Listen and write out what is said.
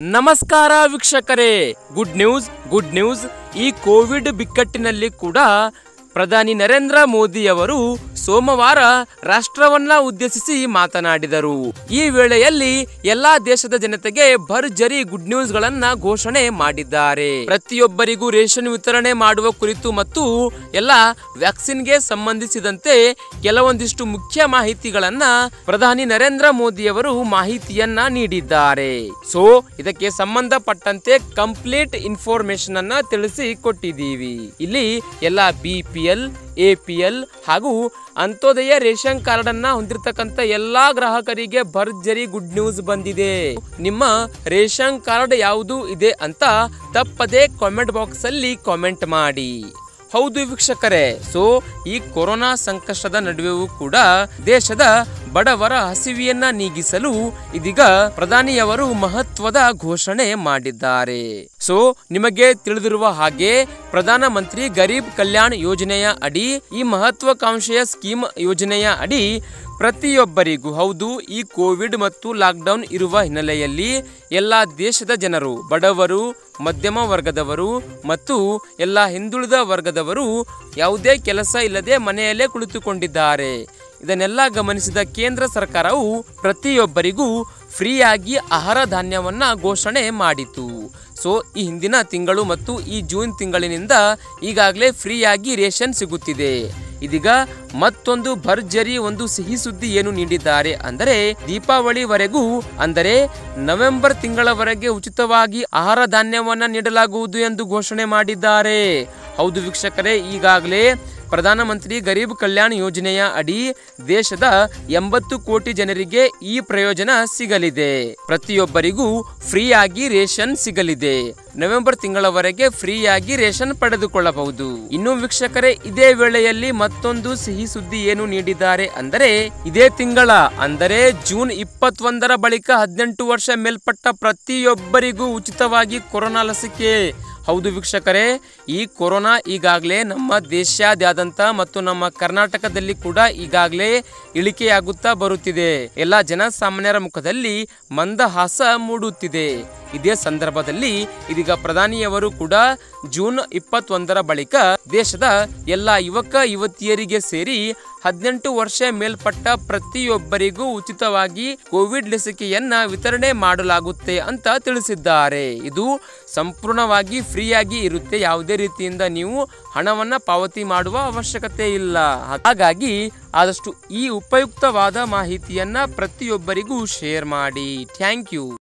ನಮಸ್ಕಾರ ವೀಕ್ಷಕರೇ good news good news ಈ ಕೋವಿಡ್ ಬಿಕ್ಕಟ್ಟಿನಲ್ಲಿ ಕೂಡ ಪ್ರಧಾನಿ ನರೇಂದ್ರ ಮೋದಿಯವರು ಸೋಮವಾರ ರಾಷ್ಟ್ರವನ್ನ ಉದ್ದೇಶಿಸಿ ಮಾತನಾಡಿದರು ಈ ವೇಳೆಯಲ್ಲಿ ಎಲ್ಲಾ ದೇಶದ ಜನತೆಗೆ ಭರ್ಜರಿ ಗುಡ್ ನ್ಯೂಸ್ ಗಳನ್ನ ಘೋಷಣೆ ಮಾಡಿದ್ದಾರೆ ಪ್ರತಿಯೊಬ್ಬರಿಗೂ ರೇಷನ್ ವಿತರಣೆ ಮಾಡುವ ಕುರಿತು ಮತ್ತು ಎಲ್ಲ ವ್ಯಾಕ್ಸಿನ್ಗೆ ಸಂಬಂಧಿಸಿದಂತೆ ಕೆಲವೊಂದಿಷ್ಟು ಮುಖ್ಯ ಮಾಹಿತಿಗಳನ್ನ ಪ್ರಧಾನಿ ನರೇಂದ್ರ ಮೋದಿಯವರು ಮಾಹಿತಿಯನ್ನ ನೀಡಿದ್ದಾರೆ ಸೊ ಇದಕ್ಕೆ ಸಂಬಂಧಪಟ್ಟಂತೆ ಕಂಪ್ಲೀಟ್ ಇನ್ಫಾರ್ಮೇಶನ್ ಅನ್ನ ತಿಳಿಸಿ ಕೊಟ್ಟಿದ್ದೀವಿ ಇಲ್ಲಿ ಎಲ್ಲ B P L A P L ಹಾಗೂ ಅಂತ್ಯೋದಯ ರೇಷನ್ ಕಾರ್ಡ್ ಅನ್ನ ಹೊಂದಿರತಕ್ಕಂತ ಎಲ್ಲಾ ಗ್ರಾಹಕರಿಗೆ ಭರ್ಜರಿ ಗುಡ್ ನ್ಯೂಸ್ ಬಂದಿದೆ ನಿಮ್ಮ ರೇಷನ್ ಕಾರ್ಡ್ ಯಾವುದು ಇದೆ ಅಂತ ತಪ್ಪದೆ ಕಾಮೆಂಟ್ ಬಾಕ್ಸ್ ಅಲ್ಲಿ ಕಾಮೆಂಟ್ ಮಾಡಿ ಹೌದು ವೀಕ್ಷಕರೇ ಸೊ ಈ ಕೊರೋನಾ ಸಂಕಷ್ಟದ ನಡುವೆಯೂ ಕೂಡ ದೇಶದ ಬಡವರ ಹಸಿವೆಯನ್ನ ನೀಗಿಸಲು ಇದೀಗ ಪ್ರಧಾನಿಯವರು ಮಹತ್ವದ ಘೋಷಣೆ ಮಾಡಿದ್ದಾರೆ ಸೊ ನಿಮಗೆ ತಿಳಿದಿರುವ ಹಾಗೆ ಪ್ರಧಾನ ಮಂತ್ರಿ ಗರೀಬ್ ಕಲ್ಯಾಣ್ ಯೋಜನೆಯ ಅಡಿ ಈ ಮಹತ್ವಾಕಾಂಕ್ಷೆಯ ಸ್ಕೀಮ್ ಯೋಜನೆಯ ಅಡಿ ಪ್ರತಿಯೊಬ್ಬರಿಗೂ ಹೌದು ಈ ಕೋವಿಡ್ ಮತ್ತು ಲಾಕ್ಡೌನ್ ಇರುವ ಹಿನ್ನೆಲೆಯಲ್ಲಿ ಎಲ್ಲ ದೇಶದ ಜನರು ಬಡವರು ಮಧ್ಯಮ ವರ್ಗದವರು ಮತ್ತು ಎಲ್ಲ ಹಿಂದುಳಿದ ವರ್ಗದವರು ಯಾವುದೇ ಕೆಲಸ ಇಲ್ಲದೆ ಮನೆಯಲ್ಲೇ ಕುಳಿತುಕೊಂಡಿದ್ದಾರೆ ಇದನ್ನೆಲ್ಲ ಗಮನಿಸಿದ ಕೇಂದ್ರ ಸರ್ಕಾರವು ಪ್ರತಿಯೊಬ್ಬರಿಗೂ ಫ್ರೀಯಾಗಿ ಆಹಾರ ಧಾನ್ಯವನ್ನ ಘೋಷಣೆ ಮಾಡಿತು ಸೊ ಈ ಹಿಂದಿನ ತಿಂಗಳು ಮತ್ತು ಈ ಜೂನ್ ತಿಂಗಳಿನಿಂದ ಈಗಾಗಲೇ ಫ್ರೀಯಾಗಿ ರೇಷನ್ ಸಿಗುತ್ತಿದೆ ಇದೀಗ ಮತ್ತೊಂದು ಭರ್ಜರಿ ಒಂದು ಸಿಹಿ ಸುದ್ದಿ ಏನು ನೀಡಿದ್ದಾರೆ ಅಂದರೆ ದೀಪಾವಳಿವರೆಗೂ ಅಂದರೆ ನವೆಂಬರ್ ತಿಂಗಳವರೆಗೆ ಉಚಿತವಾಗಿ ಆಹಾರ ಧಾನ್ಯವನ್ನ ನೀಡಲಾಗುವುದು ಎಂದು ಘೋಷಣೆ ಮಾಡಿದ್ದಾರೆ ಹೌದು ವೀಕ್ಷಕರೇ ಈಗಾಗಲೇ ಪ್ರಧಾನಮಂತ್ರಿ ಗರೀಬ್ ಕಲ್ಯಾಣ್ ಯೋಜನೆಯ ಅಡಿ ದೇಶದ ಎಂಬತ್ತು ಕೋಟಿ ಜನರಿಗೆ ಈ ಪ್ರಯೋಜನ ಸಿಗಲಿದೆ ಪ್ರತಿಯೊಬ್ಬರಿಗೂ ಫ್ರೀಯಾಗಿ ರೇಷನ್ ಸಿಗಲಿದೆ ನವೆಂಬರ್ ತಿಂಗಳವರೆಗೆ ಫ್ರೀಯಾಗಿ ರೇಷನ್ ಪಡೆದುಕೊಳ್ಳಬಹುದು ಇನ್ನು ವೀಕ್ಷಕರೇ ಇದೇ ವೇಳೆಯಲ್ಲಿ ಮತ್ತೊಂದು ಸಿಹಿ ಸುದ್ದಿ ಏನು ನೀಡಿದ್ದಾರೆ ಅಂದರೆ ಇದೇ ತಿಂಗಳ ಅಂದರೆ ಜೂನ್ ಇಪ್ಪತ್ತೊಂದರ ಬಳಿಕ ಹದಿನೆಂಟು ವರ್ಷ ಮೇಲ್ಪಟ್ಟ ಪ್ರತಿಯೊಬ್ಬರಿಗೂ ಉಚಿತವಾಗಿ ಕೊರೋನಾ ಲಸಿಕೆ ಹೌದು ವೀಕ್ಷಕರೇ ಈ ಕೊರೋನಾ ಈಗಾಗಲೇ ನಮ್ಮ ದೇಶಾದ್ಯಂತ ಮತ್ತು ನಮ್ಮ ಕರ್ನಾಟಕದಲ್ಲಿ ಕೂಡ ಈಗಾಗಲೇ ಇಳಿಕೆಯಾಗುತ್ತಾ ಬರುತ್ತಿದೆ ಎಲ್ಲ ಜನಸಾಮಾನ್ಯರ ಮುಖದಲ್ಲಿ ಮಂದಹಾಸ ಮೂಡುತ್ತಿದೆ ಇದೇ ಸಂದರ್ಭದಲ್ಲಿ ಇದೀಗ ಪ್ರಧಾನಿಯವರು ಕೂಡ ಜೂನ್ ಇಪ್ಪತ್ತೊಂದರ ಬಳಿಕ ದೇಶದ ಎಲ್ಲ ಯುವಕ ಯುವತಿಯರಿಗೆ ಸೇರಿ ಹದಿನೆಂಟು ವರ್ಷ ಮೇಲ್ಪಟ್ಟ ಪ್ರತಿಯೊಬ್ಬರಿಗೂ ಉಚಿತವಾಗಿ ಕೋವಿಡ್ ಲಸಿಕೆಯನ್ನ ವಿತರಣೆ ಮಾಡಲಾಗುತ್ತೆ ಅಂತ ತಿಳಿಸಿದ್ದಾರೆ ಇದು ಸಂಪೂರ್ಣವಾಗಿ ಫ್ರೀಯಾಗಿ ಇರುತ್ತೆ ಯಾವುದೇ ರೀತಿಯಿಂದ ನೀವು ಹಣವನ್ನ ಪಾವತಿ ಮಾಡುವ ಅವಶ್ಯಕತೆ ಇಲ್ಲ ಹಾಗಾಗಿ ಆದಷ್ಟು ಈ ಉಪಯುಕ್ತವಾದ ಮಾಹಿತಿಯನ್ನ ಪ್ರತಿಯೊಬ್ಬರಿಗೂ ಶೇರ್ ಮಾಡಿ ಥ್ಯಾಂಕ್ ಯು